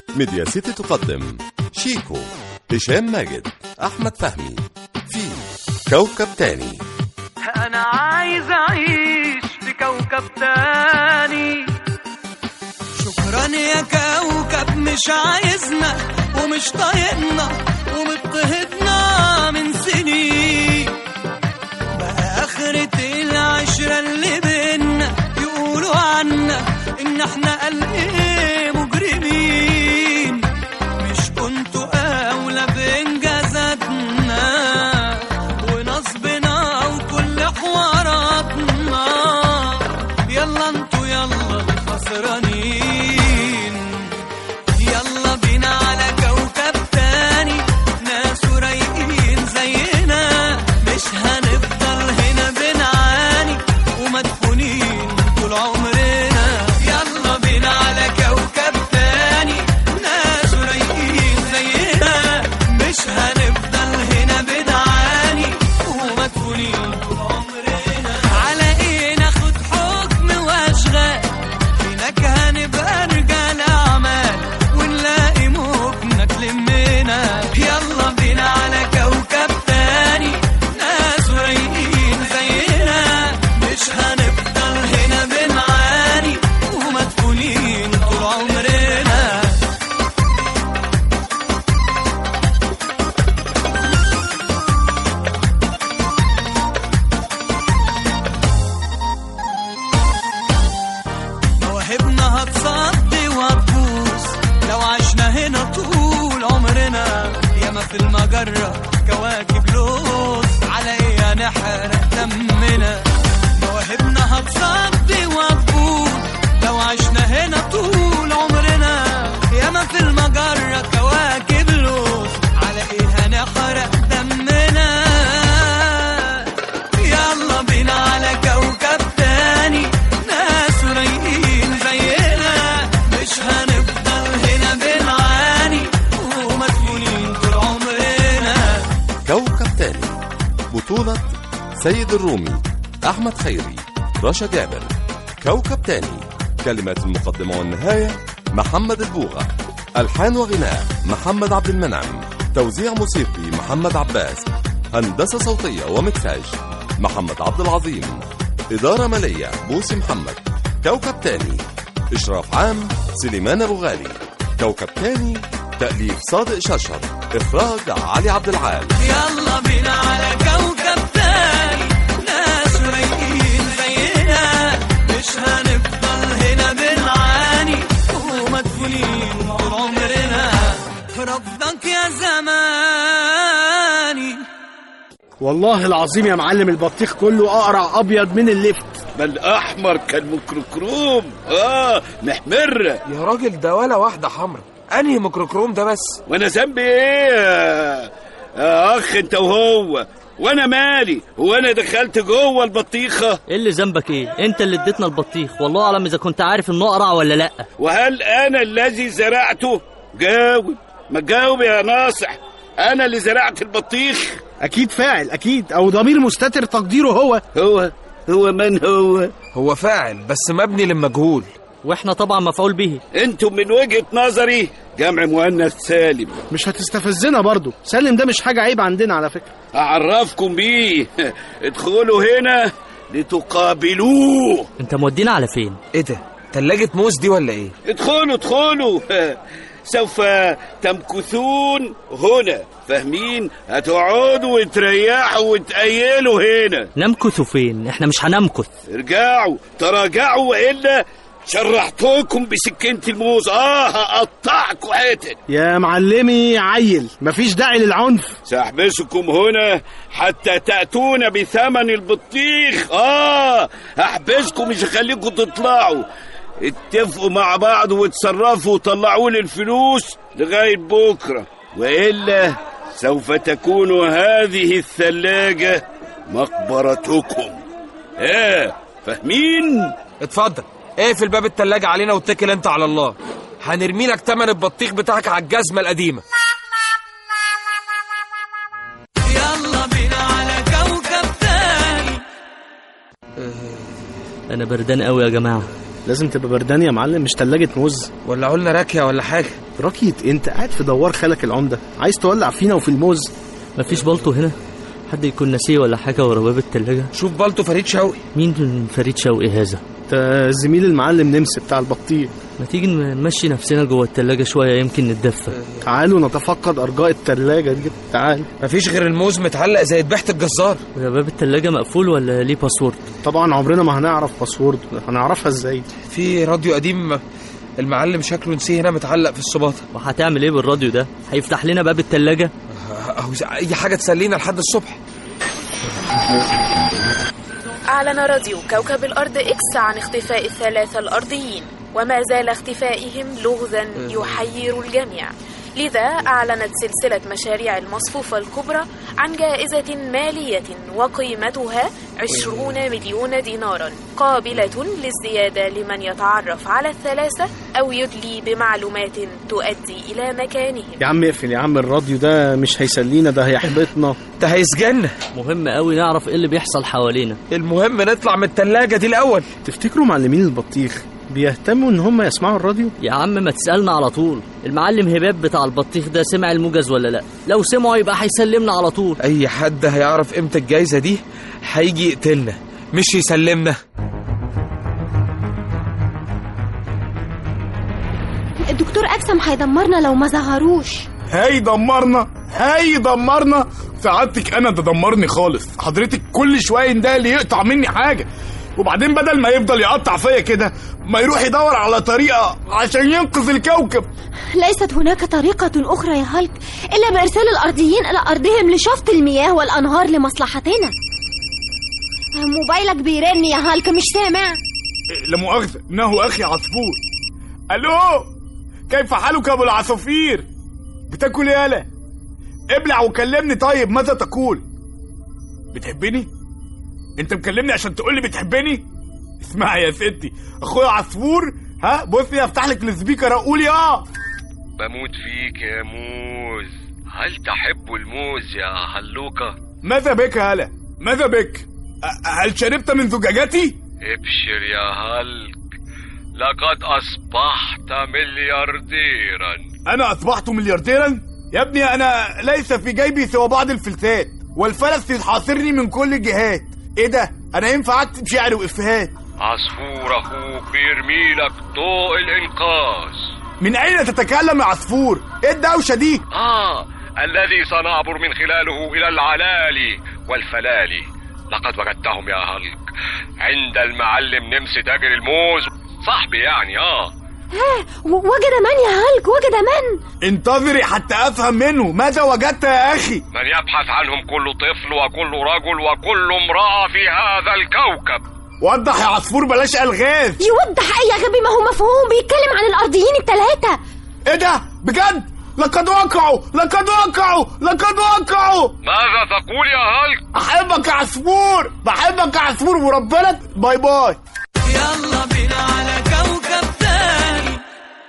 ميديا سيتي تقدم شيكو هشام ماجد أحمد فهمي في كوكب تاني انا عايز اعيش في كوكب تاني شكرا يا كوكب مش عايزنا ومش طايقنا ومضطهدنا من سنين بقى آخرة العشرة اللي بينا يقولوا عنا إن إحنا قال إيه مجرمين مش كنتوا أولى بإنجازاتنا ونصبنا وكل حواراتنا يلا انتوا يلا الخسرانين يلا بينا على كوكب تاني ناس رايقين زينا مش هنفضل هنا بنعاني ومدفونين طول عمرنا يلا بينا على كوكب تاني ناس رايقين زينا مش هنفضل هنا بنعاني ومدفونين طول عمرنا على ايه ناخد حكم واشغال هناك هنبقى رجال اعمال ونلاقي موجنا تلمنا يلا بينا على كوكب تاني ناس رايقين زينا مش هنفضل هنا بنعاني ومدفونين طول عمرنا مواهبنا هتصدي وهتبوظ لو عشنا هنا طول عمرنا ياما في المجرة كواكب لوز على ايه هنحرق دمنا مواهبنا هتصدي وهتبوظ لو عشنا هنا طول عمرنا ياما في المجرة كواكب لوز على ايه هنحرق دمنا يلا بينا على كوكب تاني ناس رايقين زينا مش هنفضل هنا بنعاني ومدفونين طول عمرنا كوكب تاني بطولة سيد الرومي أحمد خيري رشا جابر كوكب تاني كلمات المقدمة والنهاية محمد البوغة ألحان وغناء محمد عبد المنعم توزيع موسيقي محمد عباس هندسة صوتية ومكساج محمد عبد العظيم إدارة مالية بوسي محمد كوكب تاني إشراف عام سليمان أبو غالي كوكب تاني تأليف صادق ششر إخراج علي عبد العال يلا بينا على كوكب تاني ناس رايقين زينا مش هنفضل هنا بنعاني ومدفونين طول عمرنا رفضك يا زماني والله العظيم يا معلم البطيخ كله اقرع ابيض من اللفت بل احمر كان مكركروم اه محمره يا راجل ده ولا واحدة حمرا انهي ميكروكروم ده بس وانا ذنبي ايه يا- يا اخ انت وهو وانا مالي هو انا دخلت جوه البطيخه ايه اللي ذنبك ايه انت اللي اديتنا البطيخ والله اعلم اذا كنت عارف انه اقرع ولا لا وهل انا الذي زرعته جاوب ما تجاوب يا ناصح انا اللي زرعت البطيخ اكيد فاعل اكيد او ضمير مستتر تقديره هو هو هو من هو هو فاعل بس مبني للمجهول واحنا طبعا مفعول به انتم من وجهه نظري جمع مؤنث سالم مش هتستفزنا برضو سلم ده مش حاجه عيب عندنا على فكره اعرفكم بيه ادخلوا هنا لتقابلوه انت مودينا على فين ايه ده تلاجة موز دي ولا ايه ادخلوا ادخلوا سوف تمكثون هنا فاهمين هتقعدوا وتريحوا وتأيلوا هنا نمكث فين احنا مش هنمكث ارجعوا تراجعوا والا شرحتكم بسكينة الموز اه هقطعكوا حتت يا معلمي عيل مفيش داعي للعنف سأحبسكم هنا حتى تأتون بثمن البطيخ اه هحبسكم مش هخليكم تطلعوا اتفقوا مع بعض وتصرفوا وطلعوا لي الفلوس لغاية بكرة وإلا سوف تكون هذه الثلاجة مقبرتكم ايه فاهمين؟ اتفضل اقفل باب التلاجة علينا واتكل انت على الله هنرمي لك تمن البطيخ بتاعك على الجزمة القديمة يلا بينا على كوكب تاني انا بردان قوي يا جماعه لازم تبقى بردان يا معلم مش تلاجة موز ولا قلنا راكية ولا حاجة راكية انت قاعد في دوار خالك العمدة عايز تولع فينا وفي الموز مفيش بلطو هنا حد يكون ناسيه ولا حاجة ورا باب التلاجة شوف بالطو فريد شوقي مين فريد شوقي هذا ده زميل المعلم نمس بتاع البطيخ ما تيجي نمشي نفسنا جوه التلاجة شوية يمكن نتدفى تعالوا نتفقد أرجاء التلاجة دي تعال مفيش غير الموز متعلق زي ذبيحة الجزار ولا باب التلاجة مقفول ولا ليه باسورد طبعا عمرنا ما هنعرف باسورد هنعرفها ازاي في راديو قديم المعلم شكله نسيه هنا متعلق في السباطة وهتعمل ايه بالراديو ده هيفتح لنا باب التلاجة أهو أي حاجة تسلينا لحد الصبح أعلن راديو كوكب الأرض إكس عن اختفاء الثلاثة الأرضيين وما زال اختفائهم لغزا يحير الجميع لذا أعلنت سلسلة مشاريع المصفوفة الكبرى عن جائزة مالية وقيمتها 20 مليون دينارا قابلة للزيادة لمن يتعرف على الثلاثة أو يدلي بمعلومات تؤدي إلى مكانهم يا عم اقفل يا عم الراديو ده مش هيسلينا ده هيحبطنا ده هيسجننا مهم قوي نعرف ايه اللي بيحصل حوالينا المهم نطلع من التلاجة دي الأول تفتكروا معلمين البطيخ بيهتموا ان هم يسمعوا الراديو يا عم ما تسألنا على طول المعلم هباب بتاع البطيخ ده سمع الموجز ولا لا لو سمعه يبقى هيسلمنا على طول أي حد هيعرف قيمة الجايزة دي هيجي يقتلنا مش يسلمنا الدكتور أكسم هيدمرنا لو ما ظهروش هيدمرنا هيدمرنا سعادتك انا تدمرني خالص حضرتك كل شويه ده اللي يقطع مني حاجه وبعدين بدل ما يفضل يقطع فيا كده ما يروح يدور على طريقه عشان ينقذ الكوكب ليست هناك طريقة أخرى يا هالك إلا بإرسال الأرضيين إلى أرضهم لشفط المياه والأنهار لمصلحتنا موبايلك بيرن يا هالك مش سامع لا مؤاخذه انه اخي عصفور الو كيف حالك يا ابو العصافير بتاكل ايه يالا ابلع وكلمني طيب ماذا تقول بتحبني انت مكلمني عشان تقول لي بتحبني اسمعي يا ستي اخويا عصفور ها بصي افتح لك السبيكر اقول اه بموت فيك يا موز هل تحب الموز يا هلوكة؟ ماذا بك يالا ماذا بك أ- هل شربت من زجاجتي ابشر يا هلك لقد أصبحت مليارديرا انا اصبحت مليارديرا يا ابني انا ليس في جيبي سوى بعض الفلسات والفلس يحاصرني من كل الجهات ايه ده انا ينفع اكتب شعر وافيهات عصفور أخوك بيرمي لك ضوء الإنقاذ من اين تتكلم يا عصفور ايه الدوشه دي آه الذي سنعبر من خلاله إلى العلالي والفلالي لقد وجدتهم يا هلك عند المعلم نمس تاجر الموز صاحبي يعني آه ها و- وجد من يا هالك وجد من انتظري حتى افهم منه ماذا وجدت يا اخي من يبحث عنهم كل طفل وكل رجل وكل امرأة في هذا الكوكب وضح يا عصفور بلاش الغاز يوضح أي يا غبي ما هو مفهوم بيتكلم عن الأرضيين التلاتة ايه ده بجد لقد وقعوا لقد وقعوا لقد وقعوا ماذا تقول يا هلك احبك يا عصفور بحبك يا عصفور وربنا باي باي يلا بينا على كوكب تاني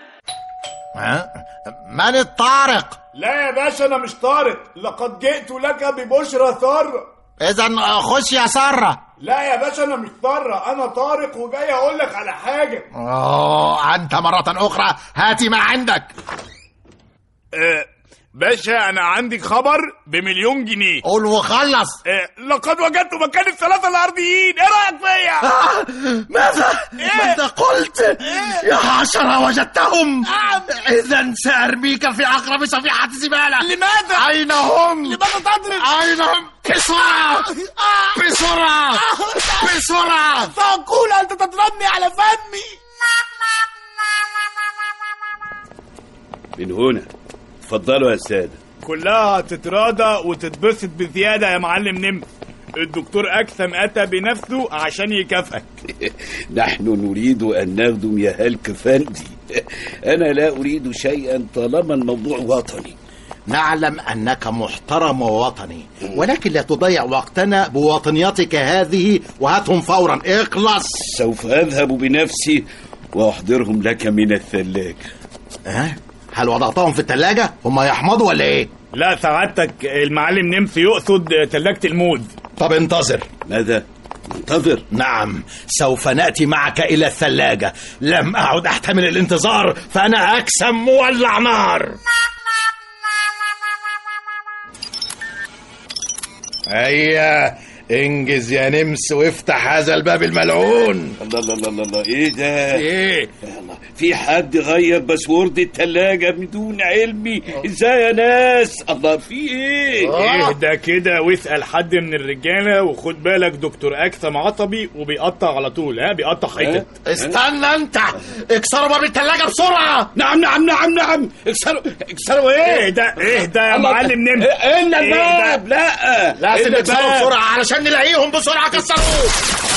من الطارق لا يا باشا انا مش طارق لقد جئت لك ببشرى سارة اذا خش يا سارة لا يا باشا انا مش سارة انا طارق وجاي اقول لك على حاجة أوه أنت مرة أخرى هاتي ما عندك أه باشا انا عندي خبر بمليون جنيه قول وخلص أه لقد وجدت مكان الثلاثة الارضيين ايه رايك فيا ماذا؟ إيه؟ ماذا قلت؟ يا حشرة وجدتهم إذا سأرميك في أقرب صفيحة زبالة لماذا؟ أين هم؟ لماذا تضرب؟ أين هم؟ بسرعة بسرعة بسرعة سأقول أنت تضربني على فمي من هنا اتفضلوا يا سادة كلها تتراضى وتتبسط بزيادة يا معلم نمس الدكتور أكسم أتى بنفسه عشان يكافئك نحن نريد أن نخدم يا هلك فندي أنا لا أريد شيئا طالما الموضوع وطني نعلم أنك محترم ووطني ولكن لا تضيع وقتنا بوطنيتك هذه وهاتهم فورا اخلص سوف أذهب بنفسي وأحضرهم لك من الثلاجة أه؟ هل وضعتهم في الثلاجة؟ هم يحمضوا ولا إيه؟ لا سعادتك المعلم نمس يقصد تلاجة الموز طب انتظر ماذا؟ انتظر نعم سوف نأتي معك إلى الثلاجة لم أعد أحتمل الانتظار فأنا أكسم مولع نار هيا انجز يا نمس وافتح هذا الباب الملعون الله الله الله الله ايه ده ايه الله في حد غير باسورد التلاجة بدون علمي ازاي يا ناس الله في ايه اهدى كده واسال حد من الرجاله وخد بالك دكتور اكثم عصبي وبيقطع على طول ها بيقطع حتت استنى انت اكسروا باب الثلاجة بسرعة نعم نعم نعم نعم اكسروا اكسروا ايه اهدى اهدى يا الله. معلم نمت إيه إلا الباب لا لازم إلا نكسروا الباب. بسرعة علشان نلاقيهم بسرعة كسروه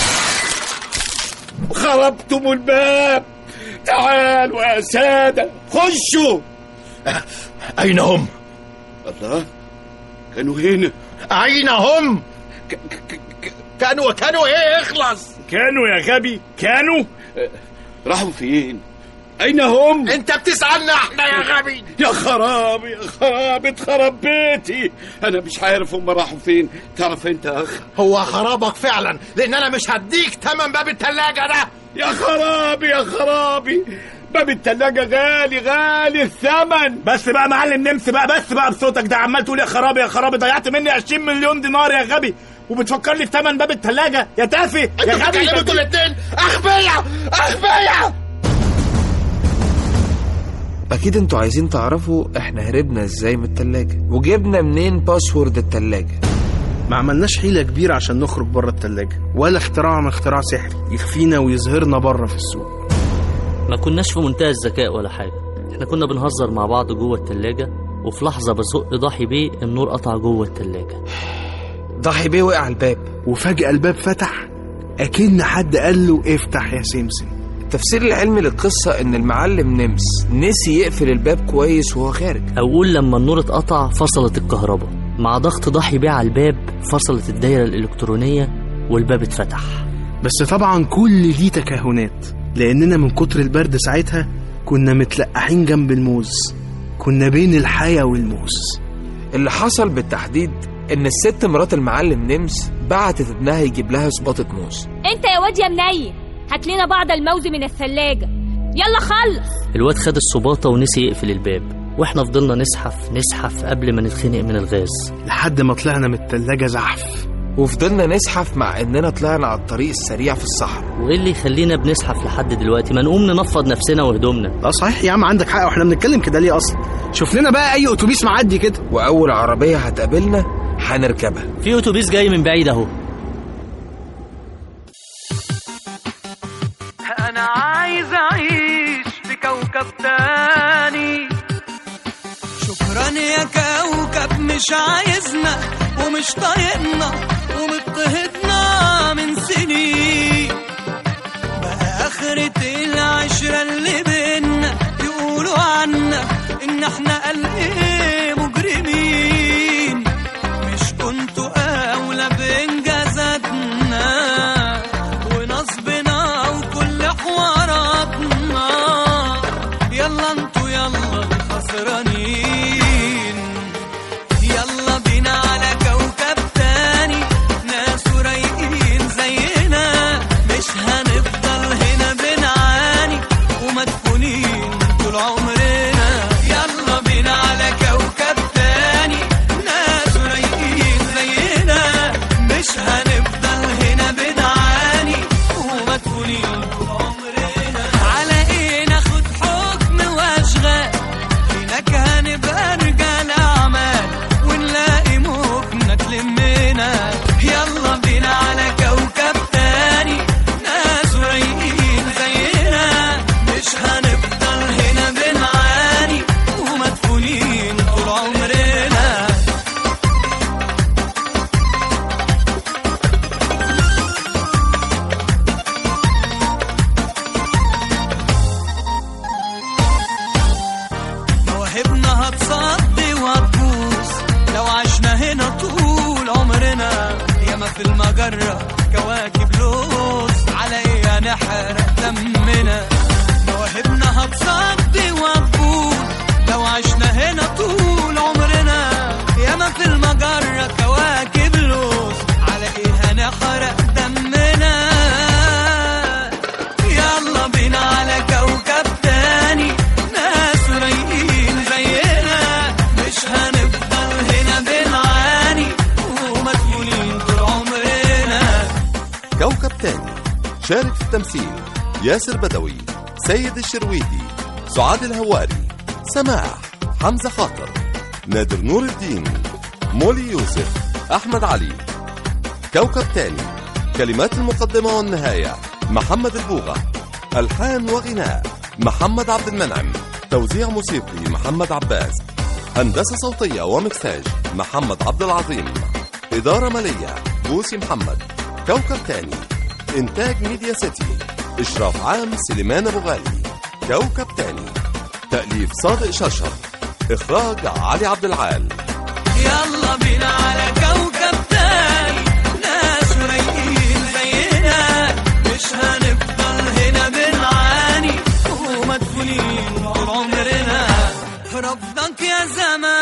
خربتم الباب تعالوا يا سادة خشوا أين هم؟ الله كانوا هنا أين هم؟ كانوا كانوا إيه اخلص كانوا يا غبي كانوا راحوا فين أين هم أنت بتسألنا إحنا يا غبي يا خراب يا خراب اتخرب بيتي أنا مش عارف هم راحوا فين تعرف أنت يا أخ هو خرابك فعلا لأن أنا مش هديك تمن باب الثلاجة ده يا خرابي يا خرابي باب التلاجة غالي غالي الثمن بس بقى معلم نمس بقى بس بقى بصوتك ده عمال تقول يا خرابي يا خرابي ضيعت مني 20 مليون دينار يا غبي وبتفكرني في تمن باب الثلاجه يا تافه يا انتوا غبي بتتكلموا انتوا الاتنين أغبياء أغبياء اكيد انتوا عايزين تعرفوا احنا هربنا ازاي من التلاجة وجبنا منين باسورد التلاجة ما عملناش حيلة كبيرة عشان نخرج بره التلاجة ولا اختراعنا اختراع سحري يخفينا ويظهرنا بره في السوق ما كناش في منتهى الذكاء ولا حاجة احنا كنا بنهزر مع بعض جوه التلاجة وفي لحظة بزق ضحي بيه النور قطع جوه التلاجة ضحي بيه وقع على الباب وفجأة الباب فتح أكن حد قال له افتح يا سمسم التفسير العلمي للقصة ان المعلم نمس نسي يقفل الباب كويس وهو خارج أو قول لما النور اتقطع فصلت الكهرباء مع ضغط ضحي بيه على الباب فصلت الدايرة الإلكترونية والباب اتفتح بس طبعا كل دي تكهنات لأننا من كتر البرد ساعتها كنا متلقحين جنب الموز كنا بين الحياة والموز اللي حصل بالتحديد ان الست مرات المعلم نمس بعتت ابنها يجيب لها صباطة موز انت يا واد يا منيل هات لنا بعض الموز من الثلاجة يلا خلص الواد خد الصباطة ونسي يقفل الباب واحنا فضلنا نزحف نزحف قبل ما نتخنق من الغاز لحد ما طلعنا من التلاجة زحف وفضلنا نزحف مع اننا طلعنا على الطريق السريع في الصحراء وايه اللي يخلينا بنزحف لحد دلوقتي ما نقوم ننفض نفسنا وهدومنا لا صحيح يا عم عندك حق واحنا بنتكلم كده ليه اصلا شوف لنا بقى اي اتوبيس معدي كده واول عربية هتقابلنا هنركبها في اتوبيس جاي من بعيد اهو انا عايز اعيش في كوكب تاني شكرا يا كوكب مش عايزنا ومش طايقنا ومضطهدنا من سنين بقى آخرة العشرة اللي بينا يقولوا عنا إن احنا قال إيه مجرمين مش كنتوا أولى بإنجازاتنا ونصبنا وكل حواراتنا يلا انتوا يلا الخسرانين يلا بينا على كوكب تاني ناس رايقين زينا مش هنفضل هنا بنعاني ومدفونين طول عمرنا يلا بينا على كوكب تاني ناس رايقين زينا مش هنفضل هنا بنعاني ومدفونين طول عمرنا على ايه ناخد حكم واشغال هناك هنبقى رجال اعمال ونلاقي مخنا تلمنا يلا بينا على كوكب تاني ناس رايقين زينا مش هنفضل هنا بنعاني ومدفونين طول عمرنا مواهبنا هتصدي وهتبوظ لو عشنا هنا طول عمرنا ياما في المجرة كواكب لوز على ايه هنحرق دمنا مواهبنا هتصدي وهتبوظ لو عشنا هنا طول عمرنا ياما في المجرة كواكب لوز على ايه هنحرق دمنا شارك في التمثيل ياسر بدوي سيد الشرويدي سعاد الهواري سماح حمزة خاطر نادر نور الدين مولي يوسف أحمد علي كوكب تاني كلمات المقدمة والنهاية محمد البوغة ألحان وغناء محمد عبد المنعم توزيع موسيقي محمد عباس هندسة صوتية ومكساج محمد عبد العظيم إدارة مالية بوسي محمد كوكب تاني إنتاج ميديا سيتي إشراف عام سليمان أبو غالي كوكب تاني تأليف صادق شرشر إخراج علي عبد العال يلا بينا على كوكب تاني ناس رايقين زينا مش هنفضل هنا بنعاني ومدفونين طول عمرنا رفضك يا زمان